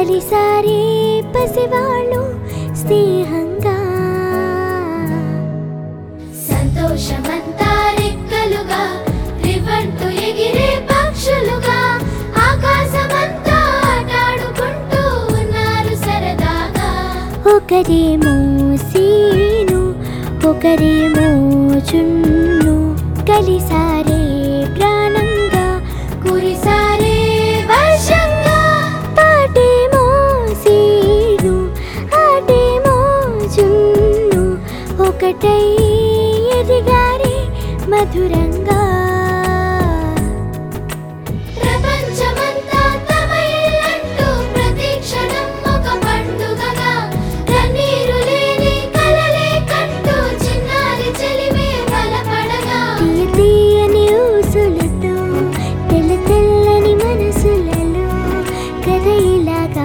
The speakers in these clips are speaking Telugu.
కలిసారే పసివాళ్ళు స్నేహంగా సంతోషమంతా రెక్కలుగా రివ్వంటూ ఎగిరే పక్షులుగా ఆకాశమంతా ఆటాడుకుంటూ ఉన్నారు సరదాగా ఒకరేమో సీను ఒకరేమో చున్ను కలిసారే ప్రాణంగా కురిసారే వర్షంగా పాటేమో సీను ఆటేమో చున్ను ఒకటై ఎదిగారే మధురంగా ప్రపంచమంతా తమ ఇల్లంటూ ప్రతి క్షణం ఒక పండుగగా కన్నీరు లేని కలలే కంటూ చిన్నారి చెలిమే బలపడగా తీయ తీయని ఊసులతో తెల్ల తెల్లని మనసులలో కథ ఇలాగా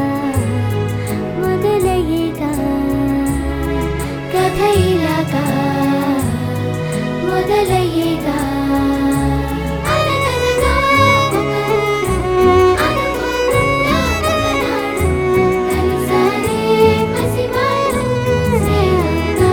మొదలయ్యేగా కథ ఇలాగా మొదలయ్యేగా అనగనగా ఒక ఊరు, అనుకోకుండా ఒకనాడు కలిసారే పసివాళ్ళు స్నేహంగా.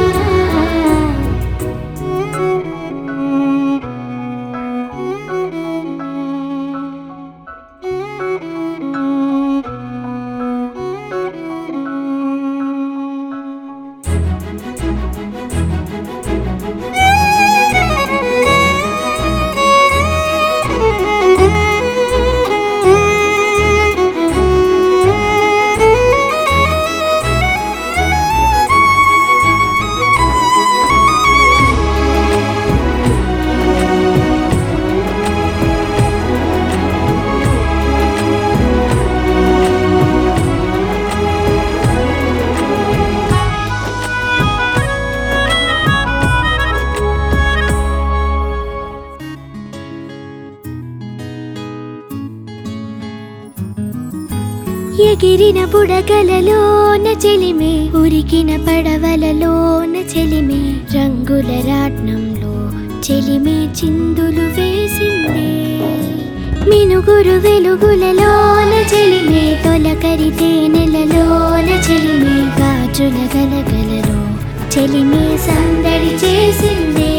ఎగిరిన బుడగలలోన చెలిమే ఉరికిన పడవలలోన చెలిమే రంగుల రాట్నంలో చెలిమే చిందులు వేసిందే మినుగురు వెలుగులలోన చెలిమే తొలకరి తేనెలలోన చెలిమే గాజుల గలగలలో చెలిమే సందడి చేసిందే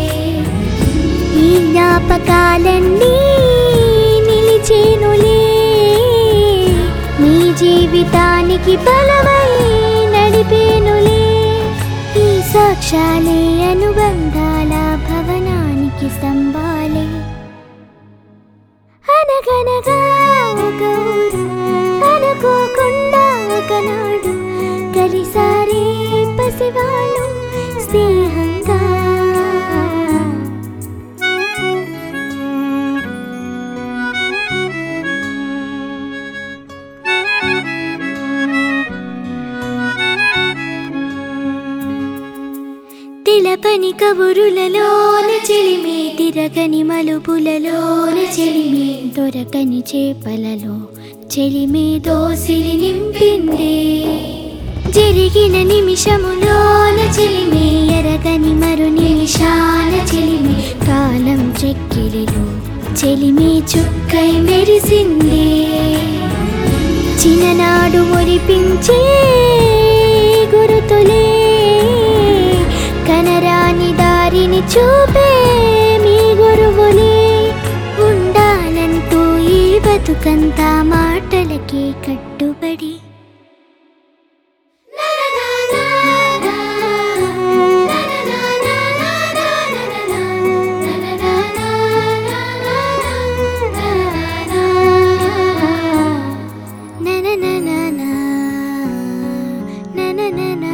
ఈ జ్ఞాపకాలన్నీ నిలిచేనులే నీ జీవితానికి బలమై నడిపేనులే ఈ సాక్ష్యాలే అనుబంధాల భవనానికి స్తంభాలే అనగనగా ఒక ఊరు అనుకోకుండా ఒకనాడు కలిసారే పసివాళ్ళు స్నేహంగా తెలపని కబురులలోన చెలిమే తిరగని మలుపులలోన చెలిమే దొరకని చేపలలో చెలిమే దోసిలి నింపిందే జరిగిన నిమిషములోన చెలిమే ఎరగని మరు నిమిషాల చెలిమే కాలం చెక్కిలిలో చెలిమే చుక్కై మెరిసిందే చిన్ననాడు మురిపించే గురుతులే కనరాని దారిని చూపే మీ గురువులే ఉండాలంటూ ఈ బతుకంతా మాటలకే కట్టుబడి నననననా, ననననా.